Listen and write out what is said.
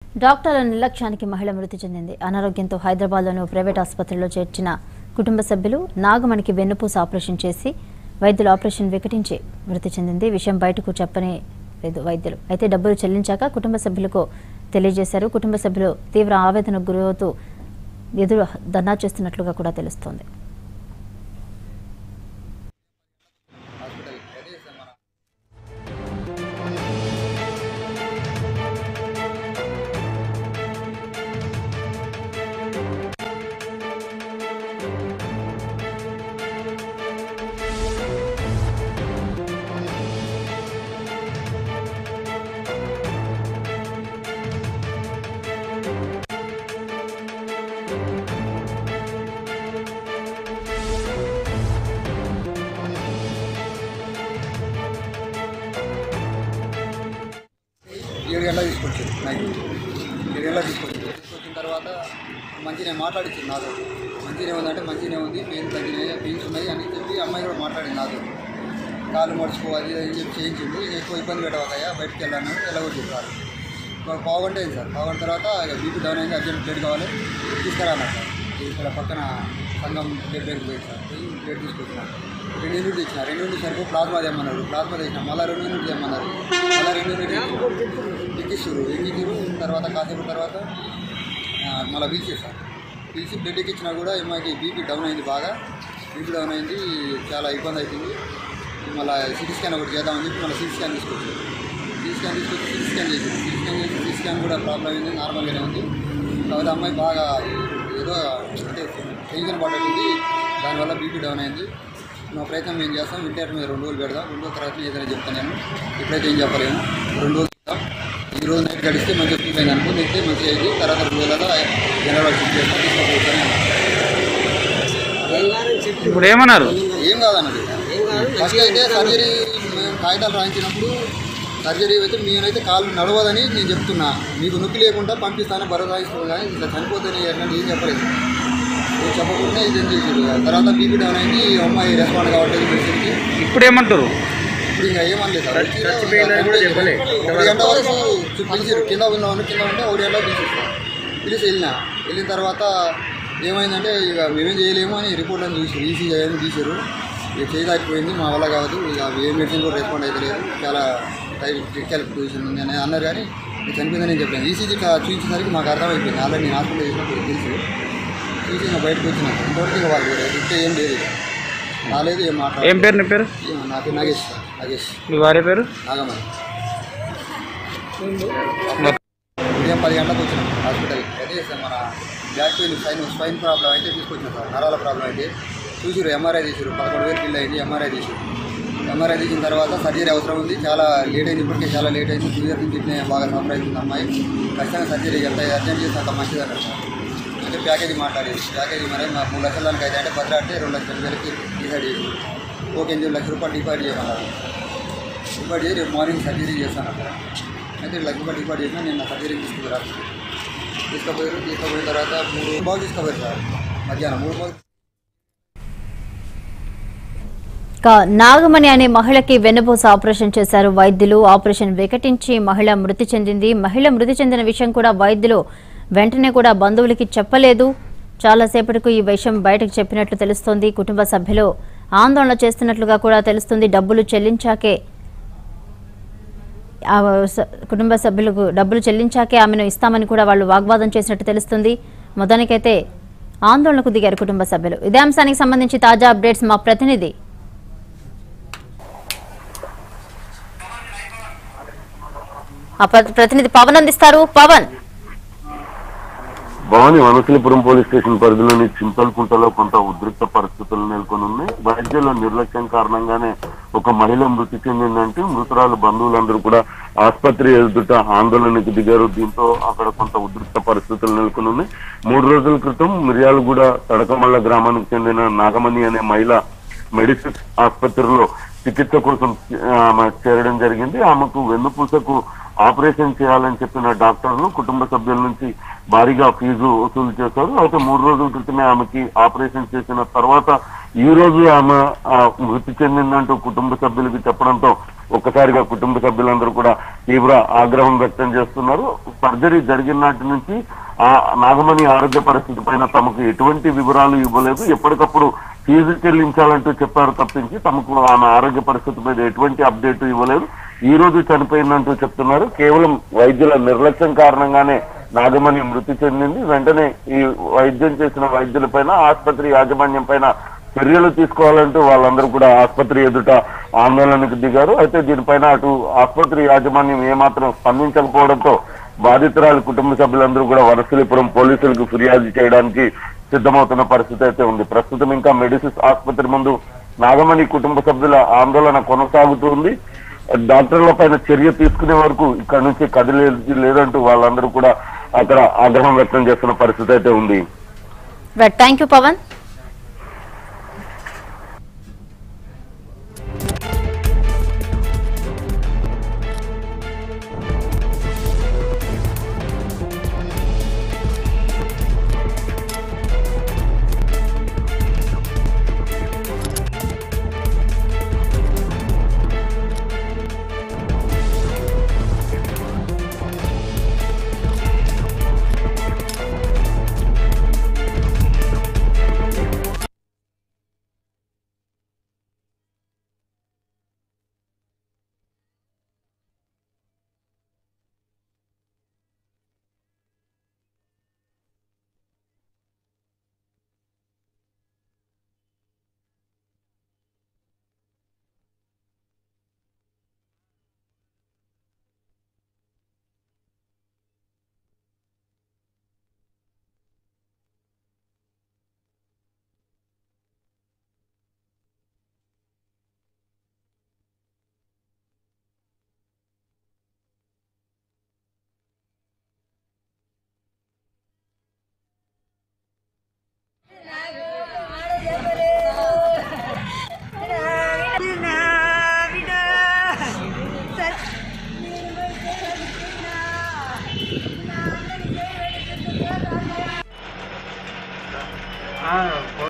డాక్టర్ల నిర్లక్ష్యానికి మహిళ మృతి చెందింది అనారోగ్యంతో హైదరాబాద్లోని ఓ ప్రైవేట్ ఆసుపత్రిలో చేర్చిన కుటుంబ సభ్యులు నాగమణికి వెన్నుపూస ఆపరేషన్ చేసి వైద్యులు ఆపరేషన్ వికటించి మృతి చెందింది విషయం బయటకు చెప్పనే లేదు వైద్యులు అయితే డబ్బులు చెల్లించాక కుటుంబ సభ్యులకు తెలియజేశారు కుటుంబ సభ్యులు తీవ్ర ఆవేదనకు గురవుతూ ఎదురు ధర్నా చేస్తున్నట్లుగా కూడా తెలుస్తోంది హాస్పిటల్ అదే సార్ మన ఏడు గంటలకు తీసుకొచ్చారు నైట్ ఏడు గంటలకు తీసుకొచ్చారు తీసుకొచ్చిన తర్వాత మంచిగా మాట్లాడించింది నాతో మంచిగానే ఉందంటే మంచిగానే ఉంది పెయిన్ తగ్గినాయి పెయిన్స్ ఉన్నాయి అని చెప్పి అమ్మాయి కూడా మాట్లాడింది నాతో కాలు మడుచుకోవాలి అని చెప్పి చేయించింది ఎక్కువ ఇబ్బంది పెట్టవద్దయ్యా బయటికి వెళ్ళాను వెళ్ళకూడదు చెప్పారు మాకు పావుగంట అయింది సార్ పావుగంట తర్వాత బీపీ డౌన్ అయింది అర్జెంట్ బ్లడ్ కావాలి తీసుకురా అన్నారు సార్ ఇక్కడ పక్కన సంఘం బ్లడ్ బ్యాంక్ పోయింది సార్ పోయి బ్లడ్ తీసుకొచ్చిన రెండు యూనిట్లు ఇచ్చిన రెండు యూనిట్ సరిపో ప్లాస్మా తెమ్మన్నారు ప్లాస్మా తెచ్చిన మళ్ళీ రెండు యూనిట్ తెమ్మన్నారు మళ్ళీ రెండు యూనిట్ ఎక్కిస్తారు ఎక్కించారు తర్వాత కాసేపు తర్వాత ఆ, మళ్ళీ పిలిచారు సార్ పిలిచి బ్లడ్ ఎక్కించినా కూడా మాకు బీపీ డౌన్ అయింది బాగా బీపీ డౌన్ అయింది చాలా ఇబ్బంది అవుతుంది మళ్ళీ సిటీ స్కాన్ ఒకటి చేద్దామని చెప్పి మళ్ళీ సిటీ స్కాన్ తీసుకొచ్చారు సిటీ స్కాన్ తీసుకొచ్చి సిటీ స్కాన్ చేసి సిటీ స్కాన్ చేసి సిటీ స్కాన్ కూడా ప్రాబ్లం అయింది నార్మల్గానే ఉంది కాకపోతే అమ్మాయి బాగా ఏదో అంటే టెన్షన్ పడ్డట్టుంది దానివల్ల బీపీ డౌన్ అయింది మా ప్రయత్నం మేము చేస్తాం ఇంటర్ మీద రెండు రోజులు పెడదాం రెండు రోజుల తర్వాత ఏదైనా చెప్తాను నేను ఇప్పుడైతే ఏం చెప్పలేను రెండు రోజులు పెడదాం. ఈ రోజు నైట్ గడిస్తే మంచిగా ఫీల్ అయింది అనుకో నెక్స్ట్ మంచిగా అయింది తర్వాత రెండు రోజులలో జనరల్ చెక్ చేస్తాం తీసుకోకపోతాను ఇప్పుడు ఏమన్నారు ఏం కాదన్నది ఫస్ట్ అయితే సర్జరీ మేము కాగితాలు రాయించినప్పుడు సర్జరీ అయితే మీరైతే కాళ్ళు నడవదని నేను చెప్తున్నా మీకు నొప్పి లేకుండా పంపిస్తాను భరోసా ఇస్తాను కానీ ఇట్లా చనిపోతే ఎట్లా ఏం చెప్పలేదు నేను చెప్పకుండా ఇది ఏం చేసాడు తర్వాత బీపీ డౌన్ అయింది ఈ అమ్మాయి రెస్పాండ్ కావట్లేదు మెడిసిన్కి ఇప్పుడు ఏమంటారు ఇప్పుడు ఇంకా ఏమనలేదు సార్ ఒకటి గంట వరకు చూ- పిలిచారు కింద ఉన్నామని కింద ఉంటే ఒకటి గంట పిలిచారు పిలిచి వెళ్ళిన వెళ్ళిన తర్వాత ఏమైందంటే ఇక మేమేం చేయలేము అని రిపోర్ట్ అని చూసారు ఈసీ చేయని తీశారు ఇక చేయలేకపోయింది మా వల్ల కాదు ఇక ఏ మెడిసిన్ కూడా రెస్పాండ్ అయితే చాలా టైం క్రిటికల్ పొజిషన్ ఉంది అని అన్నారు కానీ ఇది చనిపోయిందని నేను చెప్పాను ఈసీజీ చూపించేసరికి మాకు అర్థమైపోయింది ఆల్రెడీ నేను హాస్పిటల్ చేసినప్పుడు తెలుసు చూసి ఇంకా బయటకు వచ్చిన ఇంతవరకు ఇంకా వాళ్ళు ఇంకే ఏం లేదు రాలేదు ఏం ఏం మాట్లాడలేదు పేరు నీ పేరు నా పేరు నాగేష్ సార్ నాగేష్ మీ భార్య పేరు నాగమణి ఉదయం పది గంటలకు వచ్చినాం హాస్పిటల్ అదే సార్ మన back pain spine spine problem అయితే తీసుకొచ్చినాం సార్ నరాల ప్రాబ్లం అయితే చూసిరు ఎంఆర్ఐ తీసిరు పదకొండు వేలు బిల్ అయింది ఎంఆర్ఐ తీసిరు ఎంఆర్ఐ తీసిన తర్వాత సర్జరీ అవసరం ఉంది చాలా లేట్ అయింది ఇప్పటికే చాలా లేట్ అయింది టూ ఇయర్స్ నుంచి బాగా సఫర్ అవుతుంది అమ్మాయి ఖచ్చితంగా సర్జరీ ఎంత అర్జెంట్ చేస్తే అంత మంచిది అన్నారు సార్ అంటే ప్యాకేజీ మాట్లాడేది ప్యాకేజీ మరి మా మూడు లక్షల దానికి అయితే అంటే భద్ర అంటే రెండు లక్షల వేలకి డిసైడ్ చేసి ఓకే ఎనిమిది లక్షల రూపాయలు డిపాజిట్ చేయమన్నారు డిపాజిట్ చేసి రేపు మార్నింగ్ సర్జరీ చేస్తాను అక్కడ అయితే లక్ష రూపాయలు డిపాజిట్ చేసినా నేను నా సర్జరీ తీసుకురా తీసుకుపోయారు తీసుకుపోయిన తర్వాత మూడు బాగు తీసుకుపోయారు సార్ మధ్యాహ్నం మూడు బాగు ఇక నాగమణి అనే మహిళకి వెన్నుపూస ఆపరేషన్ చేశారు వైద్యులు ఆపరేషన్ వికటించి మహిళ మృతి చెందింది మహిళ మృతి చెందిన విషయం కూడా వైద్యులు వెంటనే కూడా బంధువులకి చెప్పలేదు చాలాసేపటికి ఈ విషయం బయటకు చెప్పినట్లు తెలుస్తోంది కుటుంబ సభ్యులు ఆందోళన చేస్తున్నట్లుగా కూడా తెలుస్తుంది డబ్బులు చెల్లించాకే ఆ స- కుటుంబ సభ్యులకు డబ్బులు చెల్లించాకే ఆమెను ఇస్తామని కూడా వాళ్ళు వాగ్వాదం చేసినట్టు తెలుస్తుంది మొత్తానికైతే ఆందోళనకు దిగారు కుటుంబ సభ్యులు ఇదే అంశానికి సంబంధించి తాజా అప్డేట్స్ మా ప్రతినిధి ఆ ప్ర- ప్రతినిధి పవన్ అందిస్తారు పవన్ భవాని వనసలిపురం పోలీస్ స్టేషన్ పరిధిలోని చింతలకుంటలో కొంత ఉద్రిక్త పరిస్థితులు నెలకొని ఉన్నాయి వైద్యుల నిర్లక్ష్యం కారణంగానే ఒక మహిళ మృతి చెందిందంటే మృతురాలు బంధువులందరూ కూడా ఆసుపత్రి ఎదుట ఆందోళనకు దిగారు దీంతో అక్కడ కొంత ఉద్రిక్త పరిస్థితులు నెలకొని ఉన్నాయి మూడు రోజుల క్రితం మిర్యాలగూడ తడకమల్ల గ్రామానికి చెందిన నాగమణి అనే మహిళ మెడిసిన్స్ ఆసుపత్రిలో చికిత్స కోసం ఆమె చేరడం జరిగింది ఆమెకు వెన్నుపూసకు ఆపరేషన్ చేయాలని చెప్పిన డాక్టర్ను కుటుంబ సభ్యుల నుంచి భారీగా ఫీజు వసూలు చేశారు అయితే మూడు రోజుల క్రితమే ఆమెకి ఆపరేషన్ చేసిన తర్వాత ఈ రోజు ఆమె ఆ, మృతి చెందిందంటూ కుటుంబ సభ్యులకి చెప్పడంతో ఒక్కసారిగా కుటుంబ సభ్యులందరూ కూడా తీవ్ర ఆగ్రహం వ్యక్తం చేస్తున్నారు సర్జరీ జరిగిన నాటి నుంచి ఆ నాగమణి ఆరోగ్య పరిస్థితి పైన తమకు ఎటువంటి వివరాలు ఇవ్వలేదు ఎప్పటికప్పుడు ఫీజు చెల్లించాలంటూ చెప్పారు తప్పించి తమకు ఆమె ఆరోగ్య పరిస్థితి మీద ఎటువంటి అప్డేట్ ఇవ్వలేదు ఈ రోజు చనిపోయిందంటూ చెప్తున్నారు కేవలం వైద్యుల నిర్లక్ష్యం కారణంగానే నాగమణి మృతి చెందింది వెంటనే ఈ వైద్యం చేసిన వైద్యులపైన ఆసుపత్రి యాజమాన్యం పైన చర్యలు తీసుకోవాలంటూ వాళ్ళందరూ కూడా ఆసుపత్రి ఎదుట ఆందోళనకు దిగారు అయితే దీనిపైన అటు ఆసుపత్రి యాజమాన్యం ఏమాత్రం స్పందించకపోవడంతో బాధితురాలి కుటుంబ సభ్యులందరూ కూడా వరసలిపురం పోలీసులకు ఫిర్యాదు చేయడానికి సిద్ధమవుతున్న పరిస్థితి అయితే ఉంది ప్రస్తుతం ఇంకా మెడిసిస్ ఆసుపత్రి ముందు నాగమణి కుటుంబ సభ్యుల ఆందోళన కొనసాగుతుంది డాక్టర్ల పైన చర్య తీసుకునే వరకు ఇక్కడ నుంచి కదిలేదు లేదంటూ వాళ్ళందరూ కూడా అక్కడ ఆగ్రహం వ్యక్తం చేస్తున్న పరిస్థితి అయితే ఉంది రైట్ థ్యాంక్ యూ పవన్